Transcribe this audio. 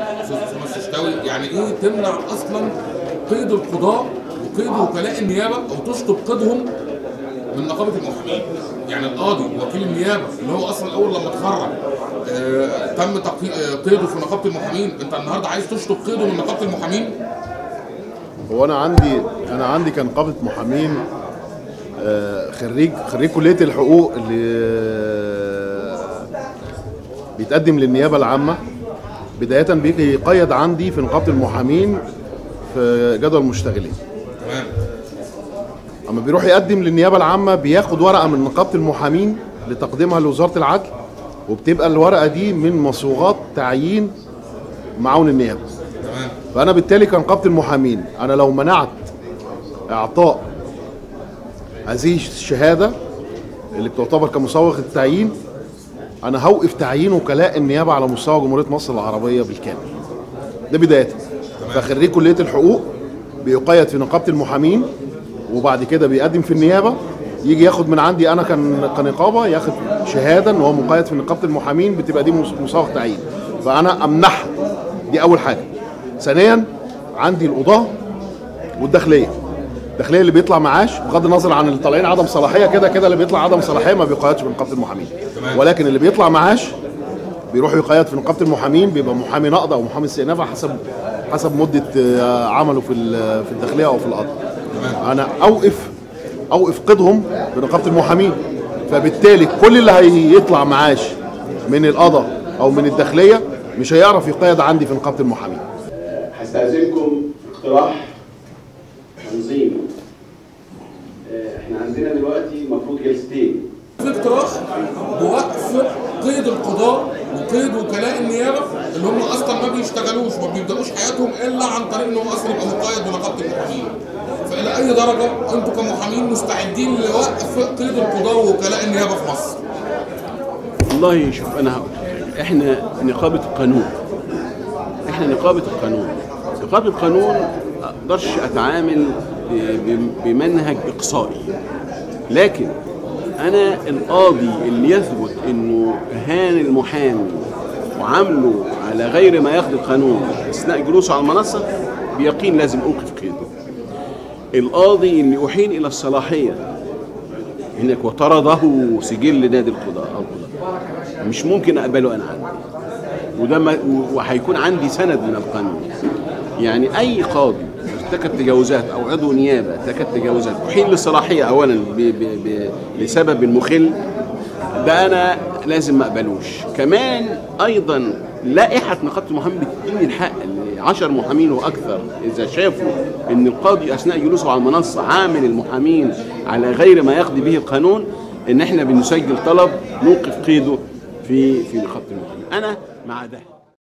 استاذ اسامه الششتاوي يعني ايه تمنع اصلا قيد القضاه وقيد وكلاء النيابه او تشطب قيدهم من نقابه المحامين يعني القاضي وكيل النيابه اللي هو اصلا اول لما اتخرج آه تم تقي- آه، قيده في نقابه المحامين انت النهارده عايز تشطب قيده من نقابه المحامين هو انا عندي انا عندي كنقابه محامين آه، خريج خريج كليه الحقوق اللي آه، بيتقدم للنيابه العامه بدايه بيجي يقيد عندي في نقابه المحامين في جدول المشتغلين تمام اما بيروح يقدم للنيابه العامه بياخد ورقه من نقابه المحامين لتقديمها لوزاره العدل وبتبقى الورقه دي من مصوغات تعيين معاون النيابه تمام فانا بالتالي كنقابه المحامين انا لو منعت اعطاء هذه الشهاده اللي بتعتبر كمصوغ التعيين انا هوقف تعيين وكلاء النيابه على مستوى جمهوريه مصر العربيه بالكامل ده بدايه فخريج كليه الحقوق بيقيد في نقابه المحامين وبعد كده بيقدم في النيابه يجي ياخد من عندي انا كن- كنقابه ياخد شهاده ان هو مقيد في نقابه المحامين بتبقى دي مص- مصوغ تعيين فانا امنحها دي اول حاجه ثانيا عندي القضاه والداخليه الداخليه اللي بيطلع معاش بغض النظر عن اللي طالعين عدم صلاحيه كده كده اللي بيطلع عدم صلاحيه ما بيقيدش في نقابه المحامين ولكن اللي بيطلع معاش بيروح يقيد في نقابه المحامين بيبقى محامي نقض او محامي استئناف على حسب حسب مده آه، عمله في ال- في الداخليه او في القضاء انا اوقف اوقف قيدهم بنقابه المحامين فبالتالي كل اللي هيطلع معاش من القضاء او من الداخليه مش هيعرف يقيد عندي في نقابه المحامين هستأذنكم في اقتراح تنظيمي آه، احنا عندنا دلوقتي المفروض جلستين في اقتراح بوقف قيد القضاة وقيد وكلاء النيابة اللي هم اصلا ما بيشتغلوش ما بيبداوش حياتهم الا عن طريق ان هو اصلا يبقى مقيد بنقابة المحامين فالى اي درجة انتوا كمحامين مستعدين لوقف قيد القضاة وكلاء النيابة في مصر؟ والله شوف انا هقول لك حاجة. احنا نقابه القانون احنا نقابه القانون نقابه القانون ما اقدرش اتعامل ب- ب- بمنهج اقصائي لكن انا القاضي اللي يثبت انه هان المحامي وعامله على غير ما يقضي القانون اثناء جلوسه على المنصه بيقين لازم اوقف قيده القاضي اللي احيل الى الصلاحيه هناك وطرده سجل نادي القضاء او القضاء مش ممكن اقبله انا عندي وده ما وهيكون عندي سند من القانون يعني اي قاضي ارتكب تجاوزات او عضو نيابه ارتكب تجاوزات احيل للصلاحيه اولا ب ب ب لسبب مخل ده انا لازم ما اقبلوش كمان ايضا لائحه نقابه المحامين بتديني الحق ل 10 محامين واكثر اذا شافوا ان القاضي اثناء جلوسه على المنصه عامل المحامين على غير ما يقضي به القانون ان احنا بنسجل طلب نوقف قيده في في نقابه المحامين انا مع ده